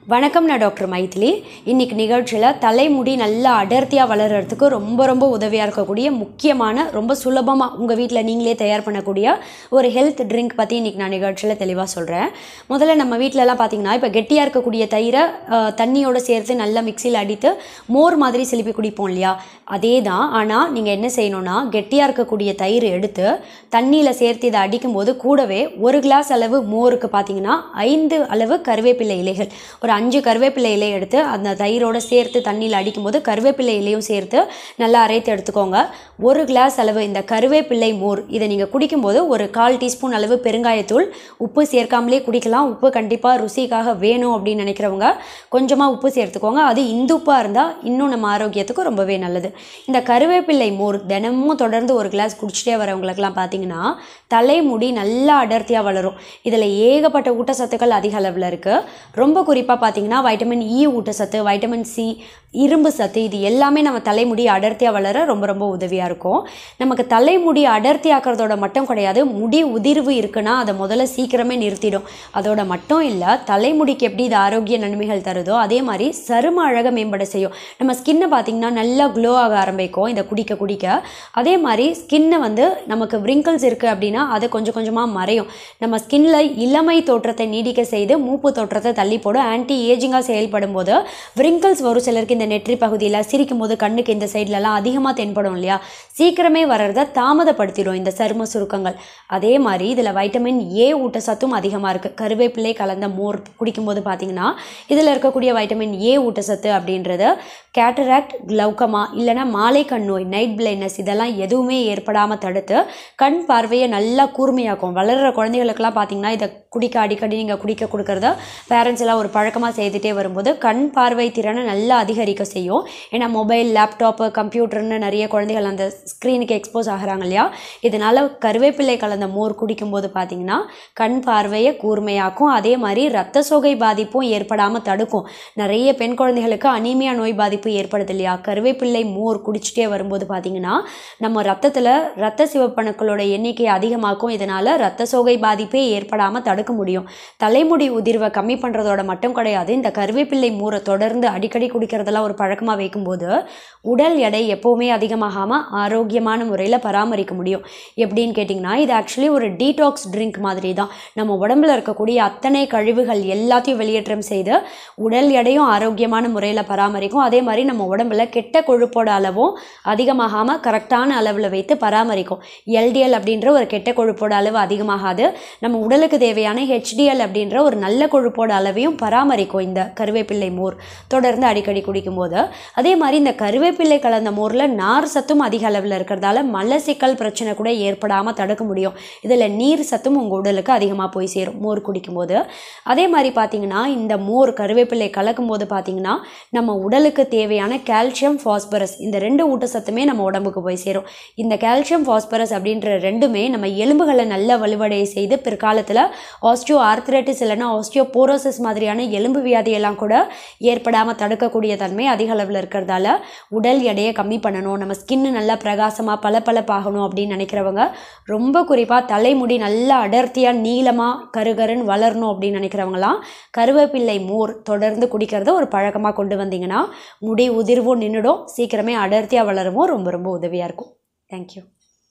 வணக்கம் நான் டாக்டர் மைதிலி இன்னைக்கு நிகழ்ச்சியில் தலைமுடி நல்லா அடர்த்தியாக வளர்கிறதுக்கு ரொம்ப ரொம்ப உதவியாக இருக்கக்கூடிய முக்கியமான ரொம்ப சுலபமாக உங்கள் வீட்டில் நீங்களே தயார் பண்ணக்கூடிய ஒரு ஹெல்த் ட்ரிங்க் பற்றி இன்னைக்கு நான் நிகழ்ச்சியில் தெளிவாக சொல்கிறேன் முதல்ல நம்ம வீட்டிலலாம் பார்த்தீங்கன்னா இப்போ கெட்டியாக இருக்கக்கூடிய தயிரை அஹ், தண்ணியோட சேர்த்து நல்லா மிக்சியில் அடித்து மோர் மாதிரி சிலுப்பி குடிப்போம் இல்லையா அதே தான் ஆனால் நீங்கள் என்ன செய்யணும்னா கெட்டியாக இருக்கக்கூடிய தயிர் எடுத்து தண்ணியில் சேர்த்து இதை அடிக்கும்போது கூடவே ஒரு கிளாஸ் அளவு மோருக்கு பார்த்தீங்கன்னா ஐந்து அளவு கருவேப்பிலை இலைகள் ஒரு அஞ்சு கருவேப்பிலை இலை எடுத்து அந்த தயிரோட சேர்த்து தண்ணியில் அடிக்கும்போது கருவேப்பிலை இலையும் சேர்த்து நல்லா அரைத்து எடுத்துக்கோங்க ஒரு கிளாஸ் அளவு இந்த கருவேப்பிலை மோர் இதை நீங்கள் குடிக்கும்போது ஒரு கால் டீஸ்பூன் அளவு பெருங்காயத்தூள் உப்பு சேர்க்காமலே குடிக்கலாம் உப்பு கண்டிப்பாக ருசிக்காக வேணும் அப்படின்னு நினைக்கிறவங்க கொஞ்சமாக உப்பு சேர்த்துக்கோங்க அது இந்துப்பாக இருந்தால் இன்னும் நம்ம ஆரோக்கியத்துக்கு ரொம்பவே நல்லது இந்த கருவேப்பிலை மோர் தினமும் தொடர்ந்து ஒரு கிளாஸ் குடிச்சிட்டே வரவங்களுக்குலாம் பார்த்தீங்கன்னா தலைமுடி நல்லா அடர்த்தியாக வளரும் இதில் ஏகப்பட்ட ஊட்டச்சத்துக்கள் அதிக அளவில் இருக்குது ரொம்ப குறிப்பாக பார்த்தீங்கன்னா வைட்டமின் இ ஊட்டச்சத்து வைட்டமின் சி இரும்பு சத்து இது எல்லாமே நம்ம தலைமுடி அடர்த்தியாக வளர ரொம்ப ரொம்ப உதவியாக இருக்கும் நமக்கு தலைமுடி அடர்த்தியாக்குறதோட மட்டும் கிடையாது முடி உதிர்வு இருக்குன்னா அதை முதல்ல சீக்கிரமே நிறுத்திடும் அதோட மட்டும் இல்லை தலைமுடிக்கு எப்படி இது ஆரோக்கிய நன்மைகள் தருதோ அதே மாதிரி சரும அழகை மேம்பட செய்யும் நம்ம ஸ்கின்னை பார்த்தீங்கன்னா நல்லா க்ளோ ஆக ஆரம்பிக்கும் இதை குடிக்க குடிக்க அதே மாதிரி ஸ்கின்னை வந்து நமக்கு wrinkles இருக்குது அப்படின்னா அதை கொஞ்சம் கொஞ்சமாக மறையும் நம்ம ஸ்கின்ல இளமை தோற்றத்தை நீடிக்க செய்து மூப்பு தோற்றத்தை தள்ளி போடும் ஆன்டி ஏஜிங்காக செயல்படும் போது wrinkles வரும் சிலருக்கு இந்த நெற்றி பகுதியில் சிரிக்கும் போது கண்ணுக்கு இந்த சைட்லலாம் அதிகமாக தென்படும் இல்லையா சீக்கிரமே வர்றதை தாமதப்படுத்திடும் இந்த சரும சுருக்கங்கள் அதே மாதிரி இதில் வைட்டமின் ஏ ஊட்டச்சத்தும் அதிகமாக இருக்குது கருவேப்பிலை கலந்த மோர் குடிக்கும்போது பார்த்தீங்கன்னா இதில் இருக்கக்கூடிய வைட்டமின் ஏ ஊட்டச்சத்து அப்படின்றது கேட்டராக்ட் கிளவுக்கமா இல்லைன்னா மாலை கண் நோய் நைட் பிளைட்னஸ் இதெல்லாம் எதுவுமே ஏற்படாமல் தடுத்து கண் பார்வையை நல்லா கூர்மையாக்கும் வளர்கிற குழந்தைகளுக்கெல்லாம் பார்த்தீங்கன்னா இதை குடிக்க அடிக்கடி நீங்கள் குடிக்க கொடுக்கறத பேரண்ட்ஸ் எல்லாம் ஒரு பழக்கமாக செய்துட்டே வரும்போது கண் பார்வை திறனை நல்லா அதிகரிக்க செய்யும் ஏன்னா மொபைல் லேப்டாப்பு கம்ப்யூட்டர்னு நிறைய குழந்தைகள் அந்த ஸ்க்ரீனுக்கு எக்ஸ்போஸ் ஆகுறாங்க இல்லையா இதனால் கருவேப்பிலை கலந்த மோர் குடிக்கும்போது பார்த்தீங்கன்னா கண் பார்வையை கூர்மையாக்கும் அதே மாதிரி ரத்த சோகை பாதிப்பும் ஏற்படாமல் தடுக்கும் நிறைய பெண் குழந்தைகளுக்கு அனீமியா நோய் பாதிப்பு ஏற்படுது இல்லையா கருவேப்பிள்ளை மோர் குடிச்சிட்டே வரும்போது பார்த்தீங்கன்னா நம்ம ரத்தத்தில் ரத்த சிவப்பணுக்களோட எண்ணிக்கை அதிகமாக்கும் இதனால் ரத்த சோகை பாதிப்பே ஏற்படாமல் தடுக்க முடியும் தலைமுடி உதிர்வை கம்மி பண்ணுறதோட மட்டும் கிடையாது இந்த கருவேப்பிள்ளை மோரை தொடர்ந்து அடிக்கடி குடிக்கிறதெல்லாம் ஒரு பழக்கமாக வைக்கும்போது உடல் எடை எப்போவுமே அதிகமாகாமல் ஆரோக்கியமான முறையில் பராமரிக்க முடியும் எப்படின்னு கேட்டிங்கன்னா இது ஆக்சுவலி ஒரு டீடாக்ஸ் ட்ரிங்க் மாதிரி தான் நம்ம உடம்புல இருக்கக்கூடிய அத்தனை கழிவுகள் எல்லாத்தையும் வெளியேற்றம் செய்து உடல் எடையும் ஆரோக்கியமான முறையில் பராமரிக்கும் அதே மாதிரி நம்ம உடம்புல கெட்ட கொழுப்போட அளவும் அதிகமாகாமல் கரெக்டான அளவில் வைத்து பராமரிக்கும் எல்டிஎல் அப்படின்ற ஒரு கெட்ட கொழுப்போட அளவு அதிகமாகாது நம்ம உடலுக்கு தேவையான ஹெச்டிஎல் அப்படின்ற ஒரு நல்ல கொழுப்போட அளவையும் பராமரிக்கும் இந்த கருவேப்பிள்ளை மோர் தொடர்ந்து அடிக்கடி குடிக்கும்போது அதே மாதிரி இந்த கருவேப்பிள்ளை கலந்த மோரில் நார் சத்தும் அதிக அளவில் இருக்கிறதால மலசிக்கல் பிரச்சனை கூட ஏற்படாமல் தடுக்க முடியும் இதில் நீர் சத்தும் உங்கள் உடலுக்கு அதிகமாக போய் சேரும் மோர் குடிக்கும்போது அதே மாதிரி பார்த்தீங்கன்னா இந்த மோர் கருவேப்பிலை கலக்கும் போது பார்த்தீங்கன்னா நம்ம உடலுக்கு தேவையான கால்சியம் ஃபாஸ்பரஸ் இந்த ரெண்டு ஊட்டச்சத்துமே நம்ம உடம்புக்கு போய் சேரும் இந்த கால்சியம் ஃபாஸ்பரஸ் அப்படின்ற ரெண்டுமே நம்ம எலும்புகளை நல்ல வலுவடைய செய்து பிற்காலத்தில் ஆஸ்டியோ ஆர்த்ரைட்டிஸ் இல்லைன்னா ஆஸ்டியோ போரோசிஸ் மாதிரியான எலும்பு வியாதியெல்லாம் கூட ஏற்படாமல் தடுக்கக்கூடிய தன்மை அதிக அளவில் இருக்கிறதால உடல் எடையை கம்மி பண்ணணும் நம்ம ஸ்கின்னு நல்லா பிரகாசமாக பளபளப்பாகணும் அப்படின்னு நினைக்கிறவங்க ரொம்ப குறிப்பாக தலைமுடி நல்லா அடர்த்தியாக நீளமாக கருகருன்னு வளரணும் அப்படின்னு நினைக்கிறவங்களாம் கருவேப்பிள்ளை மோர் தொடர்ந்து குடிக்கிறத ஒரு பழக்கமாக கொண்டு வந்தீங்கன்னா முடி உதிர்வும் நின்றுடும் சீக்கிரமே அடர்த்தியாக வளரவும் ரொம்ப ரொம்ப உதவியாக இருக்கும் தேங்க்யூ